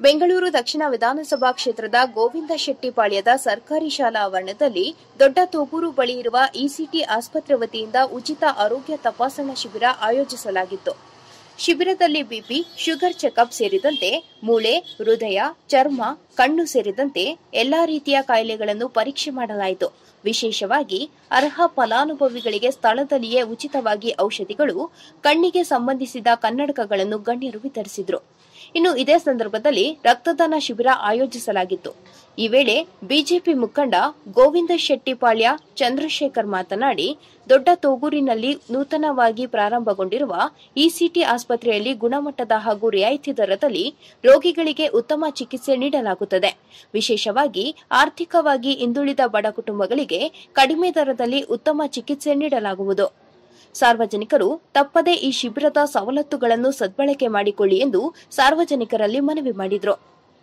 ಬೆಂಗಳೂರು ದಕ್ಷಿಣ ವಿಧಾನಸಭಾ ಕ್ಷೇತ್ರದ ಗೋವಿಂದ ಶೆಟ್ಟಿಪಾಳ್ಯದ ಸರ್ಕಾರಿ ಶಾಲಾ ಆವರಣದಲ್ಲಿ ದೊಡ್ಡ ತೋಗೂರು ಬಳಿ ಇರುವ ಇಸಿಟಿ ಆಸ್ಪತ್ರೆ ವತಿಯಿಂದ ಉಚಿತ ಆರೋಗ್ಯ ತಪಾಸಣಾ ಶಿಬಿರ ಆಯೋಜಿಸಲಾಗಿತ್ತು ಶಿಬಿರದಲ್ಲಿ ಬಿಪಿ ಶುಗರ್ ಚೆಕಪ್ ಸೇರಿದಂತೆ ಮೂಳೆ ಹೃದಯ ಚರ್ಮ ಕಣ್ಣು ಸೇರಿದಂತೆ ಎಲ್ಲಾ ರೀತಿಯ ಕಾಯಿಲೆಗಳನ್ನು ಪರೀಕ್ಷೆ ಮಾಡಲಾಯಿತು ವಿಶೇಷವಾಗಿ ಅರ್ಹ ಫಲಾನುಭವಿಗಳಿಗೆ ಸ್ಥಳದಲ್ಲಿಯೇ ಉಚಿತವಾಗಿ ಔಷಧಿಗಳು ಕಣ್ಣಿಗೆ ಸಂಬಂಧಿಸಿದ ಕನ್ನಡಕಗಳನ್ನು ಗಣ್ಯರು ವಿತರಿಸಿದರು ಇನ್ನು ಇದೇ ಸಂದರ್ಭದಲ್ಲಿ ರಕ್ತದಾನ ಶಿಬಿರ ಆಯೋಜಿಸಲಾಗಿತ್ತು ಈ ವೇಳೆ ಬಿಜೆಪಿ ಮುಖಂಡ ಗೋವಿಂದ ಶೆಟ್ಟಿಪಾಳ್ಯ ಚಂದ್ರಶೇಖರ್ ಮಾತನಾಡಿ ದೊಡ್ಡ ತೋಗೂರಿನಲ್ಲಿ ನೂತನವಾಗಿ ಪ್ರಾರಂಭಗೊಂಡಿರುವ ಇಸಿಟಿ ಆಸ್ಪತ್ರೆಯಲ್ಲಿ ಗುಣಮಟ್ಟದ ಹಾಗೂ ರಿಯಾಯಿತಿ ದರದಲ್ಲಿ ರೋಗಿಗಳಿಗೆ ಉತ್ತಮ ಚಿಕಿತ್ಸೆ ನೀಡಲಾಗುತ್ತದೆ ವಿಶೇಷವಾಗಿ ಆರ್ಥಿಕವಾಗಿ ಹಿಂದುಳಿದ ಬಡ ಕುಟುಂಬಗಳಿಗೆ ಕಡಿಮೆ ದರದಲ್ಲಿ ಉತ್ತಮ ಚಿಕಿತ್ಸೆ ನೀಡಲಾಗುವುದು ಸಾರ್ವಜನಿಕರು ತಪ್ಪದೇ ಈ ಶಿಬಿರದ ಸವಲತ್ತುಗಳನ್ನು ಸದ್ಬಳಕೆ ಮಾಡಿಕೊಳ್ಳಿ ಎಂದು ಸಾರ್ವಜನಿಕರಲ್ಲಿ ಮನವಿ ಮಾಡಿದರು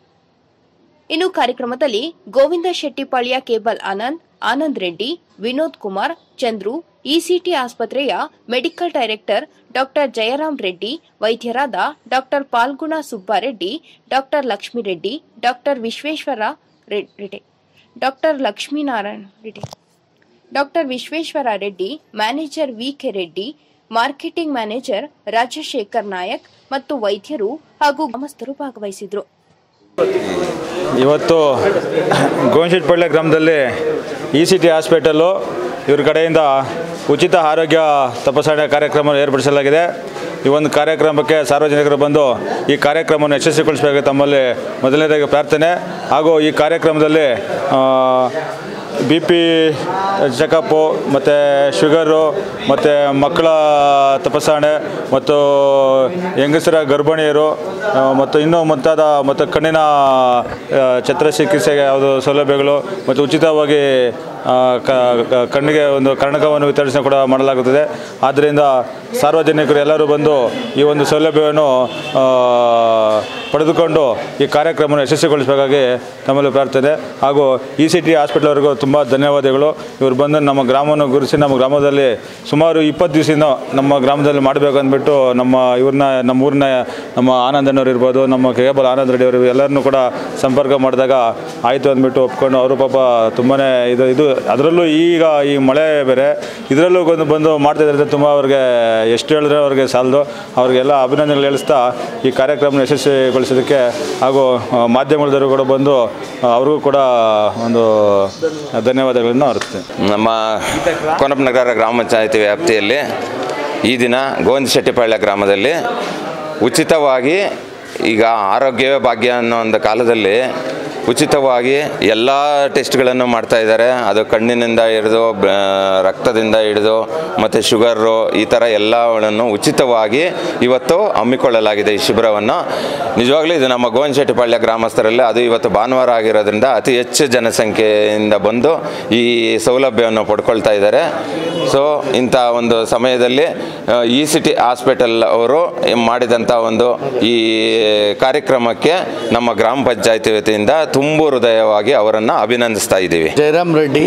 ಇನ್ನು ಕಾರ್ಯಕ್ರಮದಲ್ಲಿ ಗೋವಿಂದ ಶೆಟ್ಟಿಪಾಳ್ಯ ಕೇಬಲ್ ಆನಂದ್ ಆನಂದ್ ರೆಡ್ಡಿ ವಿನೋದ್ ಕುಮಾರ್ ಚಂದ್ರು ಇಸಿಟಿ ಆಸ್ಪತ್ರೆಯ medical director doctor Jayaram Reddy ವೈದ್ಯರಾದ doctor Phalguna Subbareddy doctor Lakshmireddy doctor Vishweshwara Reddy doctor Lakshminarayana Reddy doctor Vishweshwara Reddy manager V K Reddy marketing manager Rajashekar Nayak ಮತ್ತು ವೈದ್ಯರು ಹಾಗೂ ಗ್ರಾಮಸ್ಥರು ಭಾಗವಹಿಸಿದ್ರು ಇವತ್ತು ಗೋವಿನಶೆಟ್ಟಿಪಳ್ಳಿ ಗ್ರಾಮದಲ್ಲಿ ಇ ಸಿ ಟಿ ಹಾಸ್ಪಿಟಲ್ಲು ಇವ್ರ ಕಡೆಯಿಂದ ಉಚಿತ ಆರೋಗ್ಯ ತಪಾಸಣೆ ಕಾರ್ಯಕ್ರಮ ಏರ್ಪಡಿಸಲಾಗಿದೆ ಈ ಒಂದು ಕಾರ್ಯಕ್ರಮಕ್ಕೆ ಸಾರ್ವಜನಿಕರು ಬಂದು ಈ ಕಾರ್ಯಕ್ರಮವನ್ನು ಯಶಸ್ವಿಗೊಳಿಸಬೇಕು ತಮ್ಮಲ್ಲಿ ಮೊದಲನೇದಾಗಿ ಪ್ರಾರ್ಥನೆ ಹಾಗೂ ಈ ಕಾರ್ಯಕ್ರಮದಲ್ಲಿ ಬಿ ಪಿ ಚೆಕಪ್ಪು ಮತ್ತು ಶುಗರು ಮತ್ತು ಮಕ್ಕಳ ತಪಾಸಣೆ ಮತ್ತು ಹೆಂಗಸರ ಗರ್ಭಿಣಿಯರು ಆ, ಮತ್ತು ಇನ್ನೂ ಮುಂತಾದ ಮತ್ತು ಕಣ್ಣಿನ ಆ, ಛತ್ರ ಚಿಕಿತ್ಸೆಗೆ ಯಾವುದು ಸೌಲಭ್ಯಗಳು ಮತ್ತು ಉಚಿತವಾಗಿ ಆ, ಕ- ಕ- ಕಣ್ಣಿಗೆ ಒಂದು ಕರ್ಣಕವನ್ನು ವಿತರಿಸಿ ಕೂಡ ಮಾಡಲಾಗುತ್ತದೆ ಆದ್ದರಿಂದ ಸಾರ್ವಜನಿಕರು ಎಲ್ಲರೂ ಬಂದು ಈ ಒಂದು ಸೌಲಭ್ಯವನ್ನು ಆ, ಪಡೆದುಕೊಂಡು ಈ ಕಾರ್ಯಕ್ರಮವನ್ನು ಯಶಸ್ವಿಗೊಳಿಸಬೇಕಾಗಿ ತಮ್ಮಲ್ಲಿ ಪ್ರಾರ್ಥನೆ ಹಾಗೂ ಇ ಸಿ ಟಿ ಹಾಸ್ಪಿಟ್ಲ್ವರೆಗೂ ತುಂಬ ಧನ್ಯವಾದಗಳು ಇವರು ಬಂದು ನಮ್ಮ ಗ್ರಾಮವನ್ನು ಗುರುತಿಸಿ ನಮ್ಮ ಗ್ರಾಮದಲ್ಲಿ ಸುಮಾರು ಇಪ್ಪತ್ತು ದಿವಸದಿಂದ ನಮ್ಮ ಗ್ರಾಮದಲ್ಲಿ ಮಾಡಬೇಕು ಅಂದ್ಬಿಟ್ಟು ನಮ್ಮ ಇವ್ರನ್ನ ನಮ್ಮ ಊರಿನ ನಮ್ಮ ಆನಂದನವ್ರು ಇರ್ಬೋದು ನಮ್ಮ ಕೇಬಲ್ ಆನಂದ್ ರೆಡ್ಡಿ ಅವರು ಎಲ್ಲರನ್ನೂ ಕೂಡ ಸಂಪರ್ಕ ಮಾಡಿದಾಗ ಆಯಿತು ಅಂದ್ಬಿಟ್ಟು ಒಪ್ಕೊಂಡು ಅವರು ಪಾಪ ತುಂಬಾ ಇದು ಇದು ಅದರಲ್ಲೂ ಈಗ ಈ ಮಳೆ ಬೇರೆ ಇದರಲ್ಲೂ ಬಂದು ಬಂದು ಮಾಡ್ತಾ ಇದ್ದಾರೆ ತುಂಬ ಅವ್ರಿಗೆ ಎಷ್ಟು ಹೇಳಿದ್ರೆ ಅವ್ರಿಗೆ ಸಾಲದು ಅವ್ರಿಗೆಲ್ಲ ಅಭಿನಂದನೆಗಳು ಹೇಳಿಸ್ತಾ ಈ ಕಾರ್ಯಕ್ರಮ ಯಶಸ್ವಿಗೊಳಿಸೋದಕ್ಕೆ ಹಾಗೂ ಆ, ಮಾಧ್ಯಮದವರು ಕೂಡ ಬಂದು ಆ, ಅವ್ರಿಗೂ ಕೂಡ ಒಂದು ಧನ್ಯವಾದಗಳನ್ನು ಅರ್ಸ್ತೇನೆ ನಮ್ಮ ಕೊನಪನಗರ ಗ್ರಾಮ ಪಂಚಾಯತಿ ವ್ಯಾಪ್ತಿಯಲ್ಲಿ ಈ ದಿನ ಗೋವಿಂದ ಶೆಟ್ಟಿಪಾಳ್ಯ ಗ್ರಾಮದಲ್ಲಿ ಉಚಿತವಾಗಿ ಈಗ ಆರೋಗ್ಯವೇ ಭಾಗ್ಯ ಅನ್ನೋ ಒಂದು ಕಾಲದಲ್ಲಿ ಉಚಿತವಾಗಿ ಎಲ್ಲ ಟೆಸ್ಟ್ಗಳನ್ನು ಮಾಡ್ತಾ ಇದ್ದಾರೆ ಅದು ಕಣ್ಣಿನಿಂದ ಹಿಡಿದು ಬ- ರಕ್ತದಿಂದ ಹಿಡಿದು ಮತ್ತು ಶುಗರು ಈ ಥರ ಎಲ್ಲವನ್ನು ಉಚಿತವಾಗಿ ಇವತ್ತು ಹಮ್ಮಿಕೊಳ್ಳಲಾಗಿದೆ ಈ ಶಿಬಿರವನ್ನು ನಿಜವಾಗ್ಲೂ ಇದು ನಮ್ಮ ಗೋವಿಂದ ಶೆಟ್ಟಿಪಾಳ್ಯ ಗ್ರಾಮಸ್ಥರಲ್ಲಿ ಅದು ಇವತ್ತು ಭಾನುವಾರ ಆಗಿರೋದ್ರಿಂದ ಅತಿ ಹೆಚ್ಚು ಜನಸಂಖ್ಯೆಯಿಂದ ಬಂದು ಈ ಸೌಲಭ್ಯವನ್ನು ಪಡ್ಕೊಳ್ತಾ ಇದ್ದಾರೆ ಸೊ ಇಂಥ ಒಂದು ಸಮಯದಲ್ಲಿ ಇ ಸಿ ಟಿ ಹಾಸ್ಪಿಟಲ್ ಅವರು ಮಾಡಿದಂಥ ಒಂದು ಈ ಕಾರ್ಯಕ್ರಮಕ್ಕೆ ನಮ್ಮ ಗ್ರಾಮ ಪಂಚಾಯತಿ ವತಿಯಿಂದ ತುಂಬು ಹೃದಯವಾಗಿ ಅವರನ್ನು ಅಭಿನಂದಿಸ್ತಾ ಇದ್ದೀವಿ ಜಯರಾಮ್ ರೆಡ್ಡಿ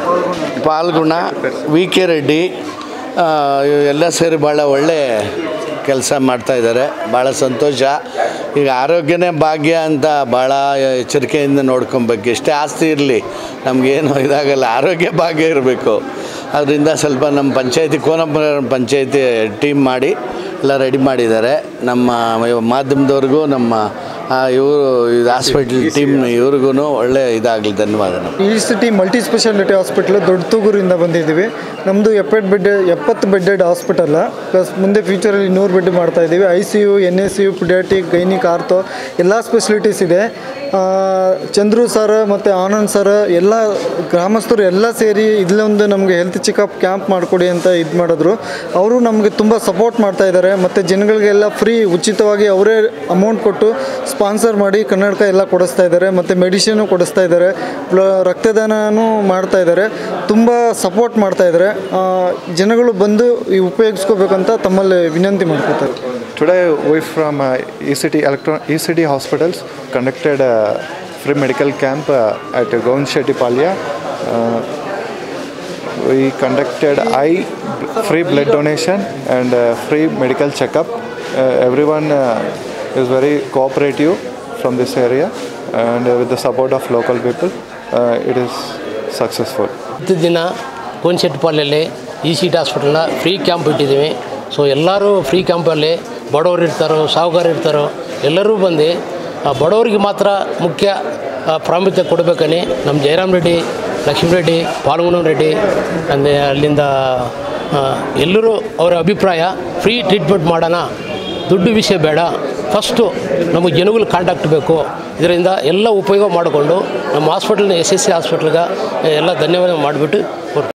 ಪಾಲ್ಗುಣ ವಿ ಕೆ ರೆಡ್ಡಿ ಆ, ಎಲ್ಲ ಸೇರಿ ಭಾಳ ಒಳ್ಳೆ ಕೆಲಸ ಮಾಡ್ತಾ ಇದ್ದಾರೆ ಭಾಳ ಸಂತೋಷ ಈಗ ಆರೋಗ್ಯನೇ ಭಾಗ್ಯ ಅಂತ ಭಾಳ ಎಚ್ಚರಿಕೆಯಿಂದ ನೋಡ್ಕೊಬೇಕು ಎಷ್ಟೇ ಆಸ್ತಿ ಇರಲಿ ನಮಗೇನು ಇದಾಗಲ್ಲ ಆರೋಗ್ಯ ಭಾಗ್ಯ ಇರಬೇಕು ಅದರಿಂದ ಸ್ವಲ್ಪ ನಮ್ಮ ಪಂಚಾಯತಿ ಕೋನಪ್ಪ ಪಂಚಾಯತಿ ಟೀಮ್ ಮಾಡಿ ಎಲ್ಲ ರೆಡಿ ಮಾಡಿದ್ದಾರೆ ನಮ್ಮ ಮಾಧ್ಯಮದವ್ರಿಗೂ ನಮ್ಮ ಇವರು ಇದು ಹಾಸ್ಪಿಟ್ಲ್ ಟೀಮ್ ಇವ್ರಿಗೂ ಒಳ್ಳೆ ಇದಾಗಲಿ ಧನ್ಯವಾದ ನಮ್ಗೆ ಈ ಸಿಟಿ ಮಲ್ಟಿ ಸ್ಪೆಷಾಲಿಟಿ ಹಾಸ್ಪಿಟ್ಲ್ ದೊಡ್ಡ ತೂಗೂರಿಂದ ಬಂದಿದ್ದೀವಿ ನಮ್ಮದು ಎಪ್ಪತ್ತು ಬೆಡ್ ಎಪ್ಪತ್ತು ಬೆಡ್ಡೆಡ್ ಹಾಸ್ಪಿಟಲ್ ಪ್ಲಸ್ ಮುಂದೆ ಫ್ಯೂಚರಲ್ಲಿ ನೂರು ಬೆಡ್ ಮಾಡ್ತಾ ಇದ್ದೀವಿ I C U N A C U pediatric gynaec ortho ಎಲ್ಲ ಸ್ಪೆಷಲಿಟೀಸ್ ಇದೆ ಆ, ಚಂದ್ರು ಸರ್ ಮತ್ತು ಆನಂದ್ ಸರ್ ಎಲ್ಲ ಗ್ರಾಮಸ್ಥರು ಎಲ್ಲ ಸೇರಿ ಇಲ್ಲೊಂದು ನಮಗೆ ಹೆಲ್ತ್ ಚೆಕಪ್ ಕ್ಯಾಂಪ್ ಮಾಡಿಕೊಡಿ ಅಂತ ಇದು ಮಾಡಿದ್ರು ಅವರು ನಮಗೆ ತುಂಬ ಸಪೋರ್ಟ್ ಮಾಡ್ತಾ ಇದ್ದಾರೆ ಮತ್ತು ಜನಗಳಿಗೆಲ್ಲ ಫ್ರೀ ಉಚಿತವಾಗಿ ಅವರೇ ಅಮೌಂಟ್ ಕೊಟ್ಟು ಸ್ಪಾನ್ಸರ್ ಮಾಡಿ ಕನ್ನಡಕ ಎಲ್ಲ ಕೊಡಿಸ್ತಾ ಇದ್ದಾರೆ ಮತ್ತು ಮೆಡಿಸಿನು ಕೊಡಿಸ್ತಾ ಇದ್ದಾರೆ ಪ್ಲ ರಕ್ತದಾನನೂ ಮಾಡ್ತಾ ಇದ್ದಾರೆ ತುಂಬ ಸಪೋರ್ಟ್ ಮಾಡ್ತಾ ಇದ್ದಾರೆ ಆ, ಜನಗಳು ಬಂದು ಈ ಉಪಯೋಗಿಸ್ಕೋಬೇಕಂತ ತಮ್ಮಲ್ಲಿ ವಿನಂತಿ ಮಾಡ್ಕೊತಾರೆ Today, we from uh, ECT Electron ECT Hospitals conducted a free medical camp uh, at Govind Shetty Palya. Uh, we conducted eye free blood donation and uh, free medical checkup. Uh, everyone uh, is very cooperative from this area, and uh, with the support of local people, uh, it is successful. ಹತ್ತು ದಿನ ಕೋನ್ಶೆಟ್ಟಿಪಾಲ್ಯಲ್ಲಿ E C T ಹಾಸ್ಪಿಟಲ್ನ free camp ಇಟ್ಟಿದ್ದೀವಿ so ಎಲ್ಲರೂ free ಕ್ಯಾಂಪಲ್ಲಿ ಬಡವರು ಇರ್ತಾರೋ ಸಾಹುಕಾರ ಇರ್ತಾರೋ ಎಲ್ಲರೂ ಬಂದು ಆ ಬಡವರಿಗೆ ಮಾತ್ರ ಮುಖ್ಯ ಆ, ಪ್ರಾಮುಖ್ಯತೆ ಕೊಡಬೇಕని ನಮ್ಮ ಜಯರಾಮ್ ರೆಡ್ಡಿ ಲಕ್ಷ್ಮೀ ರೆಡ್ಡಿ ಪಾಲ್ಗುಣಂ ರೆಡ್ಡಿ ಅಂದರೆ ಅಲ್ಲಿಂದ ಆ, ಎಲ್ಲರೂ ಅವರ ಅಭಿಪ್ರಾಯ ಫ್ರೀ ಟ್ರೀಟ್ಮೆಂಟ್ ಮಾಡೋಣ ದುಡ್ಡು ವಿಷಯ ಬೇಡ ಫಸ್ಟು ನಮಗೆ ಜನಗಳು ಕಾಂಟ್ಯಾಕ್ಟ್ ಬೇಕು ಇದರಿಂದ ಎಲ್ಲ ಉಪಯೋಗ ಮಾಡಿಕೊಂಡು ನಮ್ಮ ಹಾಸ್ಪಿಟಲ್ನ ಎಸ್ ಎಸ್ ಸಿ ಹಾಸ್ಪಿಟ್ಲ್ಗೆ ಎಲ್ಲ ಧನ್ಯವಾದ ಮಾಡಿಬಿಟ್ಟು